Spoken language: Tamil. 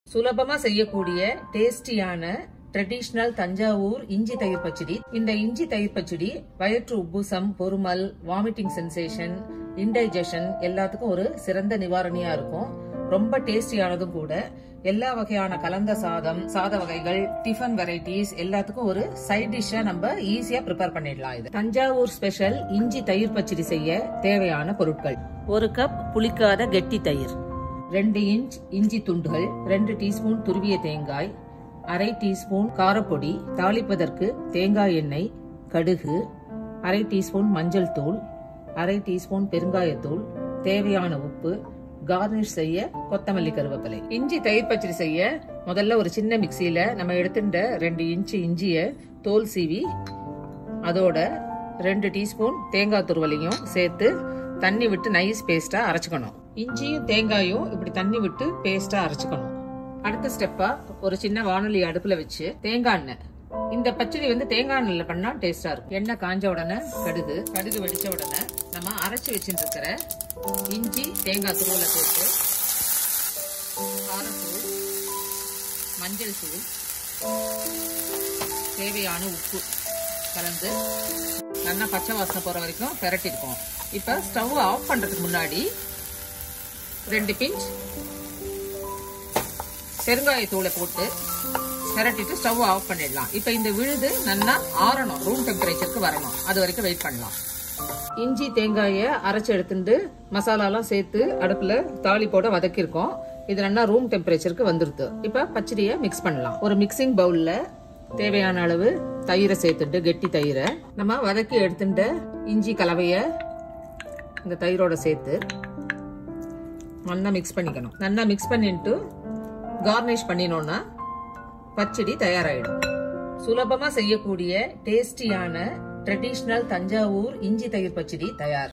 சுலபமா செய்யக்கூடிய டேஸ்டியான ட்ரெடிஷனல் தஞ்சாவூர் இஞ்சி தயிர் பச்சடி இந்த இஞ்சி தயிர் பச்சடி வயிற்று உப்புசம் பொறுமல் வாமிட்டிங் சென்சேஷன் இன்டைஜஷன் எல்லாத்துக்கும் ஒரு சிறந்த நிவாரணியா இருக்கும் ரொம்ப டேஸ்டியானதும் கூட எல்லா வகையான கலந்த சாதம் சாத வகைகள் டிஃபன் வெரைட்டிஸ் எல்லாத்துக்கும் ஒரு சைட் டிஷ்ஷா நம்ம ஈஸியா ப்ரிப்பேர் பண்ணிடலாம் இது தஞ்சாவூர் ஸ்பெஷல் இஞ்சி தயிர் பச்சடி செய்ய தேவையான பொருட்கள் ஒரு கப் புளிக்காத கெட்டி தயிர் ரெண்டு இன்ச் இஞ்சி துண்டுகள் ரெண்டு டீஸ்பூன் துருவிய தேங்காய் அரை டீஸ்பூன் காரப்பொடி தாளிப்பதற்கு தேங்காய் எண்ணெய் கடுகு அரை டீஸ்பூன் மஞ்சள் தூள் அரை டீஸ்பூன் பெருங்காயத்தூள் தேவையான உப்பு கார்னிஷ் செய்ய கொத்தமல்லி கருவேப்பிலை இஞ்சி தயிர் பச்சடி செய்ய முதல்ல ஒரு சின்ன மிக்சியில நம்ம எடுத்துட்ட ரெண்டு இன்ச்சு இஞ்சிய தோல் சீவி அதோட ரெண்டு டீஸ்பூன் தேங்காய் துருவலையும் சேர்த்து தண்ணி விட்டு நைஸ் பேஸ்டா அரைச்சுக்கணும் இஞ்சியும் தேங்காயும் இப்படி தண்ணி விட்டு பேஸ்டா அரைச்சுக்கணும் அடுத்த ஸ்டெப்பா ஒரு சின்ன வானொலி அடுப்புல வச்சு தேங்காய் எண்ணெய் இந்த பச்சடி வந்து தேங்காய் எண்ணெய்ல பண்ணா டேஸ்டா இருக்கும் எண்ணெய் காஞ்ச உடனே கடுகு கடுகு வெடிச்ச உடனே நம்ம அரைச்சு வச்சுட்டு இருக்கிற இஞ்சி தேங்காய் துருவலை போட்டு காரத்தூள் மஞ்சள் தூள் தேவையான உப்பு கலந்து நல்லா பச்சை வாசனை போற வரைக்கும் பெரட்டிருக்கோம் இப்ப ஸ்டவ் ஆஃப் பண்றதுக்கு முன்னாடி ரெண்டு பிஞ்ச் பெருங்காய தூளை போட்டு பெரட்டிட்டு ஸ்டவ் ஆஃப் பண்ணிடலாம் இப்ப இந்த விழுது நல்லா ஆறணும் ரூம் டெம்பரேச்சருக்கு வரணும் அது வரைக்கும் வெயிட் பண்ணலாம் இஞ்சி தேங்காயை அரைச்சு எடுத்துட்டு மசாலாலாம் சேர்த்து அடுப்புல தாளிப்போட வதக்கியிருக்கோம் இது நல்லா ரூம் டெம்பரேச்சருக்கு வந்துருது இப்ப பச்சடியை மிக்ஸ் பண்ணலாம் ஒரு மிக்சிங் பவுல்ல தேவையான அளவு தயிரை சேர்த்துட்டு கெட்டி தயிரை நம்ம வதக்கி எடுத்துட்ட இஞ்சி கலவைய இந்த தயிரோட சேர்த்து நல்லா மிக்ஸ் பண்ணிக்கணும் நல்லா மிக்ஸ் பண்ணிட்டு கார்னிஷ் பண்ணினோம்னா பச்சடி தயாராயிடும் சுலபமா செய்யக்கூடிய டேஸ்டியான ட்ரெடிஷனல் தஞ்சாவூர் இஞ்சி தயிர் பச்சடி தயார்